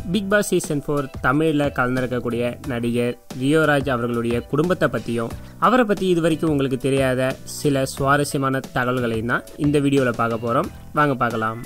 big Boss season four தமிழில் கலந்திருக்கக்கூடிய நடிகர் ரியோராஜ் அவர்களுடைய குடும்பத்தை பற்றியும் அவரை பற்றி இது வரைக்கும் உங்களுக்கு தெரியாத சில சுவாரஸ்யமான தகவல்களையும் தான் இந்த வீடியோவில் பார்க்க போகிறோம் வாங்க பார்க்கலாம்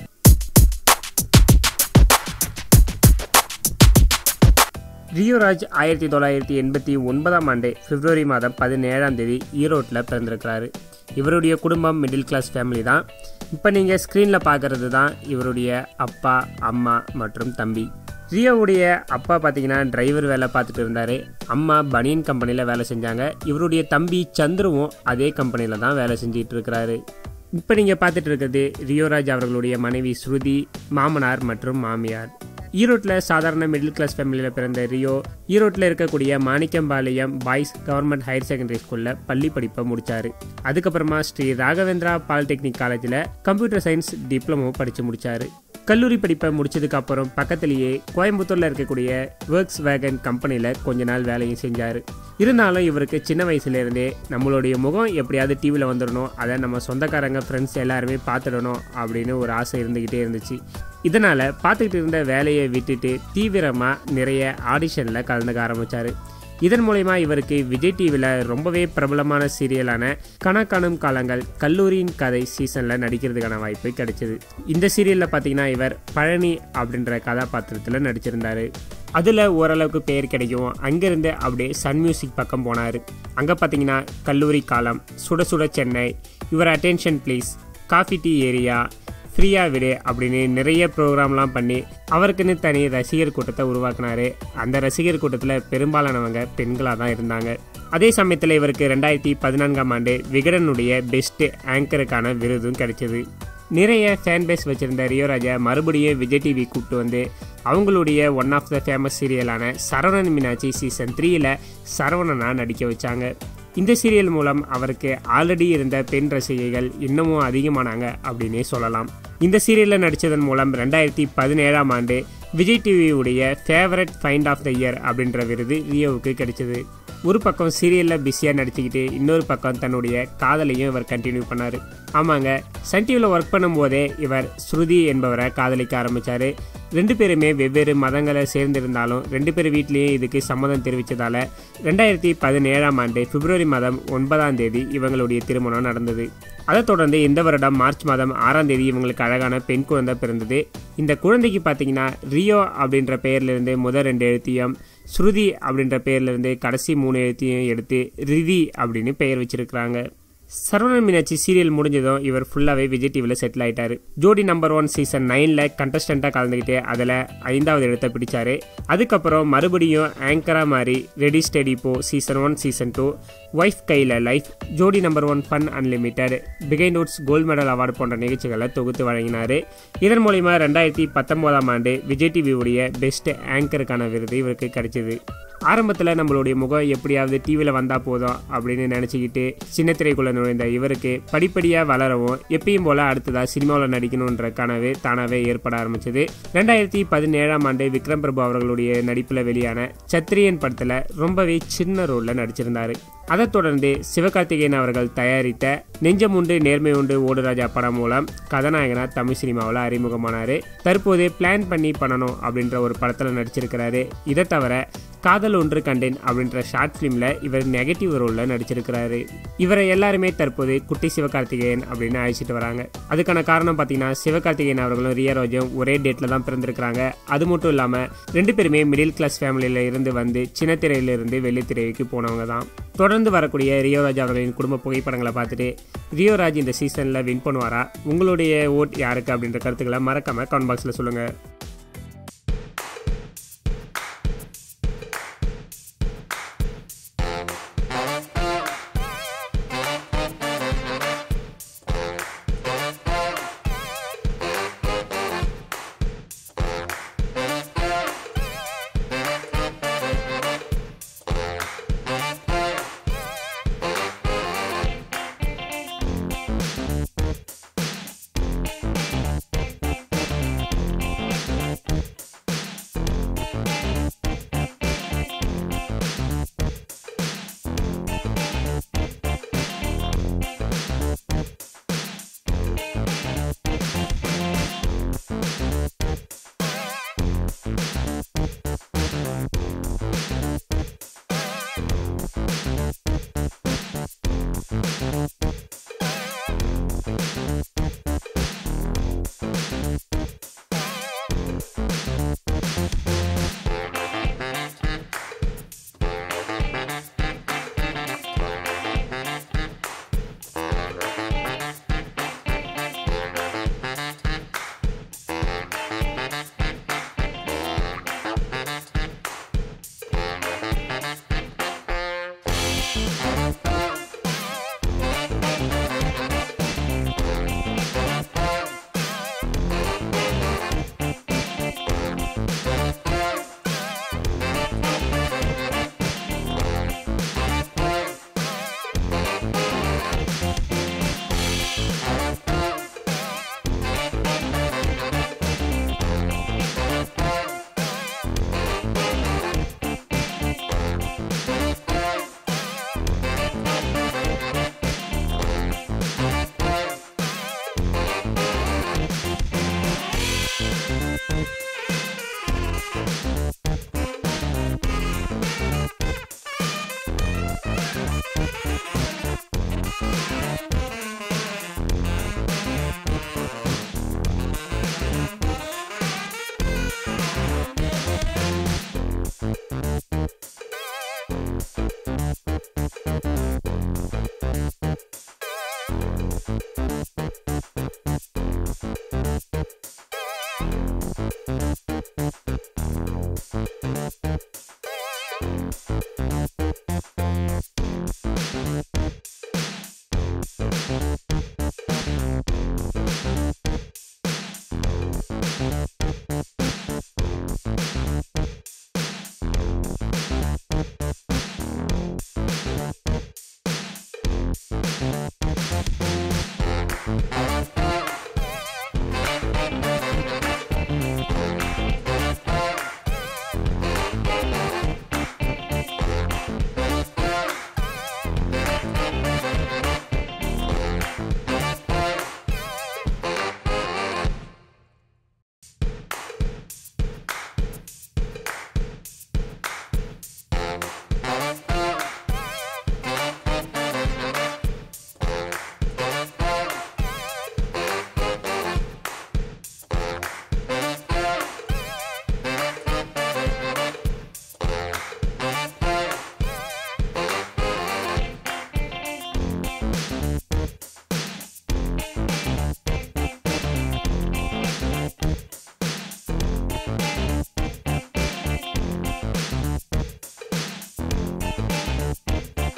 ரியோராஜ் ஆயிரத்தி தொள்ளாயிரத்தி எண்பத்தி ஒன்பதாம் ஆண்டு பிப்ரவரி மாதம் பதினேழாம் தேதி ஈரோட்டில் பிறந்திருக்கிறாரு இவருடைய குடும்பம் மிடில் கிளாஸ் ஃபேமிலி தான் இப்போ நீங்கள் ஸ்க்ரீனில் பார்க்குறது தான் இவருடைய அப்பா அம்மா மற்றும் தம்பி ரியோவுடைய அப்பா பார்த்தீங்கன்னா டிரைவர் வேலை பார்த்துட்டு இருந்தார் அம்மா பனியன் கம்பெனியில் வேலை செஞ்சாங்க இவருடைய தம்பி சந்துருவும் அதே கம்பெனியில் தான் வேலை செஞ்சிட்டு இருக்கிறாரு இப்போ நீங்கள் பார்த்துட்டு இருக்கிறது ரியோராஜ் அவர்களுடைய மனைவி ஸ்ருதி மாமனார் மற்றும் மாமியார் ஈரோட்டில் சாதாரண மிடில் கிளாஸ் ஃபேமிலியில் பிறந்த ரியோ ஈரோட்டில் இருக்கக்கூடிய Manickampalayam boys government higher secondary ஸ்கூலில் பள்ளி படிப்பை முடித்தார் அதுக்கப்புறமா ஸ்ரீ ராகவேந்திரா பாலிடெக்னிக் காலேஜில் கம்ப்யூட்டர் சயின்ஸ் டிப்ளமோ படித்து முடித்தார் கல்லூரி படிப்பை முடிச்சதுக்கு அப்புறம் பக்கத்துலேயே கோயம்புத்தூரில் இருக்கக்கூடிய ஒர்க்ஸ் வேகன் கம்பெனியில் கொஞ்ச நாள் வேலையும் செஞ்சார் இருந்தாலும் இவருக்கு சின்ன வயசுலேருந்தே நம்மளுடைய முகம் எப்படியாவது டிவியில் வந்துடணும் அதை நம்ம சொந்தக்காரங்க ஃப்ரெண்ட்ஸ் எல்லாருமே பார்த்துடணும் அப்படின்னு ஒரு ஆசை இருந்துக்கிட்டே இருந்துச்சு இதனால் பார்த்துக்கிட்டு இருந்த வேலையை விட்டுட்டு தீவிரமாக நிறைய ஆடிஷனில் கலந்துக்க ஆரம்பித்தார் இதன் மூலயமா இவருக்கு விஜய் டிவியில் ரொம்பவே பிரபலமான சீரியலான கணக்காணும் காலங்கள் கல்லூரியின் கதை சீசனில் நடிக்கிறதுக்கான வாய்ப்பு கிடைச்சிது இந்த சீரியலில் பார்த்தீங்கன்னா இவர் பழனி அப்படின்ற கதாபாத்திரத்தில் நடிச்சிருந்தார் அதில் ஓரளவுக்கு பெயர் கிடைக்கும் அங்கேருந்து அப்படியே சன் மியூசிக் பக்கம் போனார் அங்கே பார்த்தீங்கன்னா கல்லூரி காலம் சுட சுட சென்னை இவர் attention please coffee tea area ஃப்ரீயாக விடு அப்படின்னு நிறைய ப்ரோக்ராம்லாம் பண்ணி அவருக்குன்னு தனி ரசிகர் கூட்டத்தை உருவாக்குனாரு அந்த ரசிகர் கூட்டத்தில் பெரும்பாலானவங்க பெண்களாக தான் இருந்தாங்க அதே சமயத்தில் இவருக்கு ரெண்டாயிரத்தி பதினான்காம் ஆண்டு விகடனுடைய பெஸ்ட் ஆங்கருக்கான விருதும் கிடைச்சது நிறைய ஃபேன் பேஸ் வச்சுருந்த ரியோராஜா மறுபடியும் விஜய் டிவி கூப்பிட்டு வந்து அவங்களுடைய ஒன் ஆஃப் த ஃபேமஸ் சீரியலான சரவணன் மீனாட்சி சீசன் த்ரீயில் சரவணனாக நடிக்க வச்சாங்க இந்த சீரியல் மூலம் அவருக்கு ஆல்ரெடி இருந்த பெண் ரசிகைகள் இன்னமும் அதிகமானாங்க அப்படின்னே சொல்லலாம் இந்த சீரியலில் நடித்ததன் மூலம் ரெண்டாயிரத்தி பதினேழாம் ஆண்டு விஜய் டிவியுடைய favourite find of the year அப்படின்ற விருது ரியோவுக்கு கிடைச்சது ஒரு பக்கம் சீரியலில் பிஸியாக நடிச்சுக்கிட்டு இன்னொரு பக்கம் தன்னுடைய காதலையும் இவர் கண்டினியூ பண்ணார் ஆமாங்க சன் டிவியில் ஒர்க் பண்ணும்போதே இவர் ஸ்ருதி என்பவரை காதலிக்க ஆரம்பித்தார் ரெண்டு பேருமே வெவ்வேறு மதங்களை சேர்ந்திருந்தாலும் ரெண்டு பேர் வீட்லேயும் இதுக்கு சம்மதம் தெரிவித்ததால் ரெண்டாயிரத்தி பதினேழாம் ஆண்டு பிப்ரவரி மாதம் ஒன்பதாம் தேதி இவங்களுடைய திருமணம் நடந்தது அதைத் தொடர்ந்து இந்த வருடம் மார்ச் மாதம் ஆறாம் தேதி இவங்களுக்கு அழகான பெண் குழந்தை பிறந்தது இந்த குழந்தைக்கு பார்த்தீங்கன்னா ரியோ அப்படின்ற பெயர்லேருந்து முதல் ரெண்டு எழுத்தையும் ஸ்ருதி அப்படின்ற பெயர்லேருந்து கடைசி மூணு எழுத்தையும் எடுத்து ரிதி அப்படின்னு பெயர் வச்சிருக்கிறாங்க சரவணன் மீனாட்சி சீரியல் முடிஞ்சதும் இவர் ஃபுல்லாகவே விஜய் டிவியில் செட்டில் ஆயிட்டாரு ஜோடி நம்பர் ஒன் சீசன் நைனில் கண்டஸ்டண்ட்டாக கலந்துக்கிட்டு அதில் ஐந்தாவது இடத்தை பிடிச்சாரு அதுக்கப்புறம் மறுபடியும் ஆங்கராக மாறி ready steady go season one season two wife கையில் life Jodi number one fun unlimited behind notes gold medal award போன்ற நிகழ்ச்சிகளை தொகுத்து வழங்கினார் இதன் மூலிமா ரெண்டாயிரத்தி பத்தொம்போதாம் ஆண்டு விஜய் டிவியுடைய பெஸ்ட் ஆங்கருக்கான விருது இவருக்கு கிடைச்சிது ஆரம்பத்தில் நம்மளுடைய முகம் எப்படியாவது டிவியில் வந்தால் போதும் அப்படின்னு நினச்சிக்கிட்டு சின்ன திரைக்குள்ள நுழைந்த இவருக்கு படிப்படியாக வளரவும் எப்பயும் போல் அடுத்ததாக சினிமாவில் நடிக்கணுன்ற கனவு தானாகவே ஏற்பட ஆரம்பிச்சது ரெண்டாயிரத்தி பதினேழாம் ஆண்டு விக்ரம் பிரபு அவர்களுடைய நடிப்பில் வெளியான சத்திரியன் படத்தில் ரொம்பவே சின்ன ரோலில் நடிச்சிருந்தார் அதைத் தொடர்ந்து சிவகார்த்திகேயன் அவர்கள் தயாரித்த நெஞ்சம் உண்டு நேர்மை உண்டு ஓடுராஜா படம் மூலம் கதாநாயகனா தமிழ் சினிமாவில் அறிமுகமானார் தற்போது பிளான் பண்ணி பண்ணணும் அப்படின்ற ஒரு படத்தில் நடிச்சிருக்கிறாரு இதை தவிர காதல் ஒன்று கண்டேன் அப்படின்ற ஷார்ட் ஃபிலிமில் இவர் நெகட்டிவ் ரோலில் நடிச்சிருக்கிறாரு இவரை எல்லாருமே தற்போது குட்டி சிவகார்த்திகேயன் அப்படின்னு அழைச்சிட்டு வராங்க அதுக்கான காரணம் பார்த்தீங்கன்னா சிவகார்த்திகேயன் அவர்களும் ரியாரோஜும் ஒரே டேட்டில் தான் பிறந்திருக்கிறாங்க அது மட்டும் இல்லாமல் ரெண்டு பேருமே மிடில் கிளாஸ் ஃபேமிலியில் இருந்து வந்து சின்ன திரையிலிருந்து வெள்ளித்திரைக்கு போனவங்க தான் தொடர்ந்து வரக்கூடிய ரியோராஜ் அவர்களின் குடும்ப புகைப்படங்களை பார்த்துட்டு ரியோராஜ் இந்த சீசனில் வின் பண்ணுவாரா உங்களுடைய ஓட் யாருக்கு அப்படின்ற கருத்துக்களை மறக்காமல் கமெண்ட் பாக்ஸில் சொல்லுங்கள்